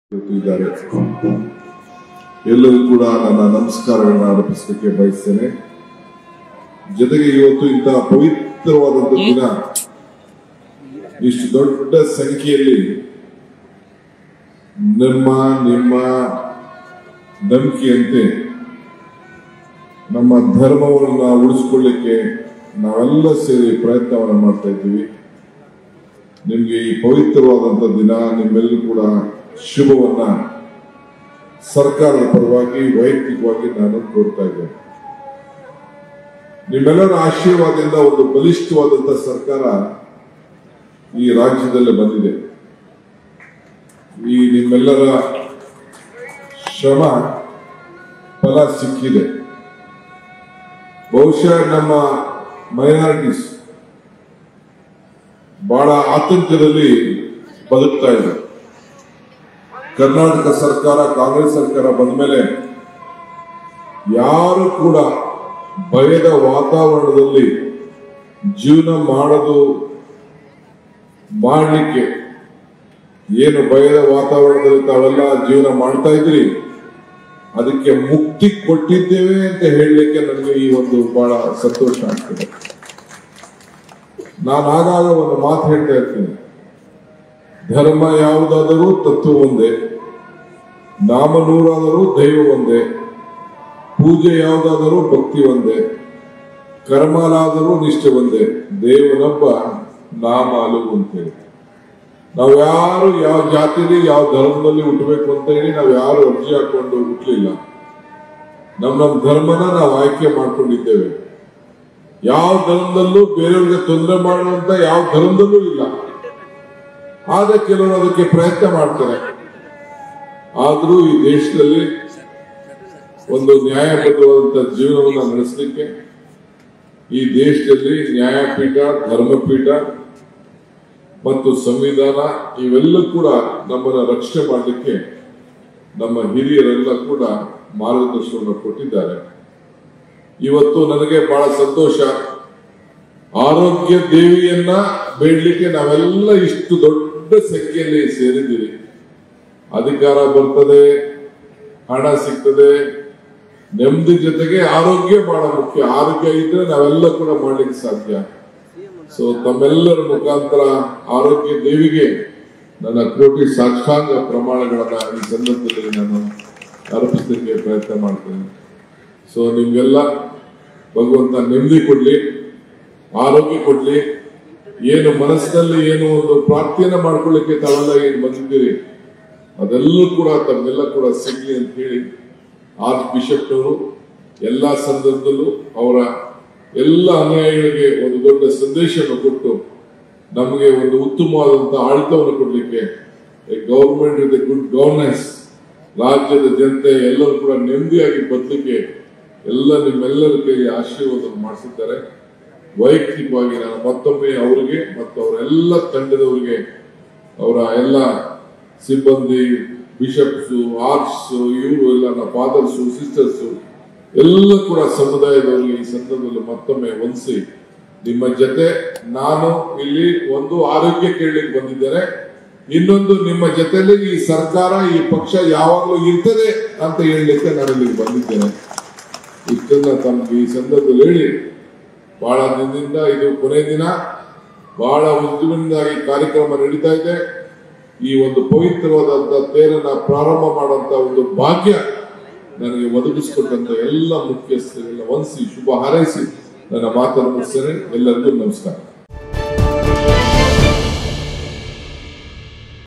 ಇವತ್ತು ಇದ್ದಾರೆ ಎಲ್ಲರೂ ಕೂಡ ನನ್ನ ನಮಸ್ಕಾರಗಳನ್ನ ಅರ್ಪಿಸಲಿಕ್ಕೆ ಬಯಸ್ತೇನೆ ಜೊತೆಗೆ ಇವತ್ತು ಇಂತಹ ಪವಿತ್ರವಾದಂಥ ದಿನ ಇಷ್ಟು ದೊಡ್ಡ ಸಂಖ್ಯೆಯಲ್ಲಿ ನಮ್ಮ ನಿಮ್ಮ ನಂಬಿಕೆಯಂತೆ ನಮ್ಮ ಧರ್ಮವನ್ನು ಉಳಿಸ್ಕೊಳ್ಳಿಕ್ಕೆ ನಾವೆಲ್ಲ ಸೇರಿ ಪ್ರಯತ್ನವನ್ನು ಮಾಡ್ತಾ ಇದ್ದೀವಿ ನಿಮಗೆ ಈ ಪವಿತ್ರವಾದಂಥ ದಿನ ನಿಮ್ಮೆಲ್ಲರೂ ಕೂಡ ಶುಭವನ್ನ ಸರ್ಕಾರದ ಪರವಾಗಿ ವೈಯಕ್ತಿಕವಾಗಿ ನಾನು ಕೋರ್ತಾ ಇದ್ದೇನೆ ನಿಮ್ಮೆಲ್ಲರ ಆಶೀರ್ವಾದದಿಂದ ಒಂದು ಬಲಿಷ್ಠವಾದಂಥ ಸರ್ಕಾರ ಈ ರಾಜ್ಯದಲ್ಲಿ ಬಂದಿದೆ ಈ ನಿಮ್ಮೆಲ್ಲರ ಶ್ರಮ ಫಲ ಸಿಕ್ಕಿದೆ ಬಹುಶಃ ನಮ್ಮ ಮೈನಾರಿಟೀಸ್ ಬಹಳ ಆತಂಕದಲ್ಲಿ ಬದುಕ್ತಾ ಇದೆ ಕರ್ನಾಟಕ ಸರ್ಕಾರ ಕಾಂಗ್ರೆಸ್ ಸರ್ಕಾರ ಬಂದ ಮೇಲೆ ಯಾರು ಕೂಡ ಭಯದ ವಾತಾವರಣದಲ್ಲಿ ಜೀವನ ಮಾಡೋದು ಮಾಡಲಿಕ್ಕೆ ಏನು ಭಯದ ವಾತಾವರಣದಲ್ಲಿ ತಾವೆಲ್ಲ ಜೀವನ ಮಾಡ್ತಾ ಇದ್ರಿ ಅದಕ್ಕೆ ಮುಕ್ತಿ ಕೊಟ್ಟಿದ್ದೇವೆ ಅಂತ ಹೇಳಲಿಕ್ಕೆ ನನಗೆ ಈ ಒಂದು ಬಹಳ ಸಂತೋಷ ಆಗ್ತದೆ ನಾನು ಆಗಾಗ ಒಂದು ಮಾತು ಹೇಳ್ತಾ ಇರ್ತೀನಿ ಧರ್ಮ ಯಾವುದಾದರೂ ತತ್ವ ಒಂದೇ ನಾಮ ನೂರಾದರೂ ದೈವ ಒಂದೇ ಪೂಜೆ ಯಾವುದಾದರೂ ಭಕ್ತಿ ಒಂದೇ ಕರ್ಮಲಾದರೂ ನಿಷ್ಠೆ ಒಂದೇ ದೇವನೊಬ್ಬ ನಾಮಾಲು ಅಂತೇಳಿ ನಾವು ಯಾರು ಯಾವ ಜಾತಿಲಿ ಯಾವ ಧರ್ಮದಲ್ಲಿ ಹುಟ್ಟಬೇಕು ಅಂತ ಹೇಳಿ ನಾವು ಯಾರು ಅರ್ಜಿ ಹಾಕೊಂಡು ಹುಟ್ಟಲಿಲ್ಲ ನಮ್ಮ ನಮ್ಮ ಧರ್ಮನ ನಾವು ಆಯ್ಕೆ ಮಾಡ್ಕೊಂಡಿದ್ದೇವೆ ಯಾವ ಧರ್ಮದಲ್ಲೂ ಬೇರೆಯವ್ರಿಗೆ ತೊಂದರೆ ಮಾಡುವಂತ ಯಾವ ಧರ್ಮದಲ್ಲೂ ಇಲ್ಲ ಆದ್ರೆ ಕೆಲವರು ಅದಕ್ಕೆ ಪ್ರಯತ್ನ ಮಾಡ್ತಾರೆ ಆದ್ರೂ ಈ ದೇಶದಲ್ಲಿ ಒಂದು ನ್ಯಾಯಬದ್ಧವಾದಂತ ಜೀವನವನ್ನು ನಡೆಸಲಿಕ್ಕೆ ಈ ದೇಶದಲ್ಲಿ ನ್ಯಾಯಪೀಠ ಧರ್ಮಪೀಠ ಮತ್ತು ಸಂವಿಧಾನ ಇವೆಲ್ಲ ಕೂಡ ನಮ್ಮನ್ನ ರಕ್ಷಣೆ ಮಾಡಲಿಕ್ಕೆ ನಮ್ಮ ಹಿರಿಯರೆಲ್ಲ ಕೂಡ ಮಾರ್ಗದರ್ಶನವನ್ನು ಕೊಟ್ಟಿದ್ದಾರೆ ಇವತ್ತು ನನಗೆ ಬಹಳ ಸಂತೋಷ ಆರೋಗ್ಯ ದೇವಿಯನ್ನ ಬೇಡಲಿಕ್ಕೆ ನಾವೆಲ್ಲ ಇಷ್ಟು ದೊಡ್ಡ ಸಂಖ್ಯೆಯಲ್ಲಿ ಸೇರಿದ್ದೀವಿ ಅಧಿಕಾರ ಬರ್ತದೆ ಹಣ ಸಿಗ್ತದೆ ನೆಮ್ಮದಿ ಜೊತೆಗೆ ಆರೋಗ್ಯ ಬಹಳ ಮುಖ್ಯ ಆರೋಗ್ಯ ಇದ್ರೆ ನಾವೆಲ್ಲ ಕೂಡ ಮಾಡ್ಲಿಕ್ಕೆ ಸಾಧ್ಯ ಸೊ ತಮ್ಮೆಲ್ಲರ ಮುಖಾಂತರ ಆರೋಗ್ಯ ದೇವಿಗೆ ನನ್ನ ಕೋಟಿ ಸಾಷ್ಟಾಂಗ ಪ್ರಮಾಣಗಳನ್ನ ಈ ಸಂದರ್ಭದಲ್ಲಿ ನಾನು ಅರ್ಪಿಸಲಿಕ್ಕೆ ಪ್ರಯತ್ನ ಮಾಡ್ತೇನೆ ಸೊ ನಿಮ್ಗೆಲ್ಲ ಭಗವಂತ ನೆಮ್ಮದಿ ಕೊಡ್ಲಿ ಆರೋಗ್ಯ ಕೊಡ್ಲಿ ಏನು ಮನಸ್ಸಿನಲ್ಲಿ ಏನು ಒಂದು ಪ್ರಾರ್ಥನೆಯನ್ನ ಮಾಡ್ಕೊಳ್ಳಿಕ್ಕೆ ತಾವೆಲ್ಲ ಏನು ಬಂದಿದ್ದೀರಿ ಅದೆಲ್ಲೂ ಕೂಡ ತಮ್ಮೆಲ್ಲ ಕೂಡ ಸಿಗ್ಲಿ ಅಂತ ಹೇಳಿ ಆರ್ಚ್ ಬಿಷಪ್ನವರು ಎಲ್ಲಾ ಸಂದರ್ಭದಲ್ಲೂ ಅವರ ಎಲ್ಲ ಅನ್ಯಾಯಗಳಿಗೆ ಒಂದು ದೊಡ್ಡ ಸಂದೇಶವನ್ನು ಕೊಟ್ಟು ನಮಗೆ ಒಂದು ಉತ್ತಮವಾದಂತಹ ಆಡಳಿತವನ್ನು ಕೊಡಲಿಕ್ಕೆ ಗವರ್ಮೆಂಟ್ ವಿತ್ ಗುಡ್ ಗವರ್ನೆನ್ಸ್ ರಾಜ್ಯದ ಜನತೆ ಎಲ್ಲರೂ ಕೂಡ ನೆಮ್ಮದಿಯಾಗಿ ಬದಲಿಕ್ಕೆ ಎಲ್ಲ ನಿಮ್ಮೆಲ್ಲರ ಕೈಗೆ ಆಶೀರ್ವಾದ ಮಾಡಿಸಿದ್ದಾರೆ ವೈಯಕ್ತಿಕವಾಗಿ ನಾನು ಮತ್ತೊಮ್ಮೆ ಅವರಿಗೆ ಮತ್ತು ಅವರೆಲ್ಲ ತಂಡದವರಿಗೆ ಅವರ ಎಲ್ಲ ಸಿಬ್ಬಂದಿ ಬಿಷಪ್ಸ್ ಆರ್ಟ್ಸ್ ಇವರು ಎಲ್ಲ ನಮ್ಮ ಫಾದರ್ಸು ಸಿಸ್ಟರ್ಸು ಎಲ್ಲ ಕೂಡ ಸಮುದಾಯದವರಿಗೆ ಈ ಸಂದರ್ಭದಲ್ಲಿ ಮತ್ತೊಮ್ಮೆ ವಂದಿಸಿ ನಿಮ್ಮ ಜೊತೆ ನಾನು ಇಲ್ಲಿ ಒಂದು ಆರೋಗ್ಯ ಕೇಳಲಿಕ್ಕೆ ಬಂದಿದ್ದೇನೆ ಇನ್ನೊಂದು ನಿಮ್ಮ ಜೊತೆಲಿ ಈ ಸರ್ಕಾರ ಈ ಪಕ್ಷ ಯಾವಾಗಲೂ ಇರ್ತದೆ ಅಂತ ಹೇಳಲಿಕ್ಕೆ ನಾನು ಇಲ್ಲಿಗೆ ಬಂದಿದ್ದೇನೆ ಇಷ್ಟನ್ನ ತಮ್ಗೆ ಈ ಸಂದರ್ಭದಲ್ಲಿ ಹೇಳಿ ಬಹಳ ದಿನದಿಂದ ಇದು ಕೊನೆ ದಿನ ಬಹಳ ಉದ್ಯಮದಿಂದಾಗಿ ಕಾರ್ಯಕ್ರಮ ನಡೀತಾ ಇದೆ ಈ ಒಂದು ಪವಿತ್ರವಾದಂತ ತೇರನ್ನ ಪ್ರಾರಂಭ ಮಾಡುವಂತ ಒಂದು ಭಾಗ್ಯ ನನಗೆ ಒದಗಿಸಿಕೊಟ್ಟಂತ ಎಲ್ಲ ಮುಖ್ಯಸ್ಥರಿಗೆಲ್ಲ ವಂದಿಸಿ ಶುಭ ಹಾರೈಸಿ ನನ್ನ ಮಾತನ್ನು ಮುಗಿಸ್ತೇನೆ ಎಲ್ಲರಿಗೂ ನಮಸ್ಕಾರ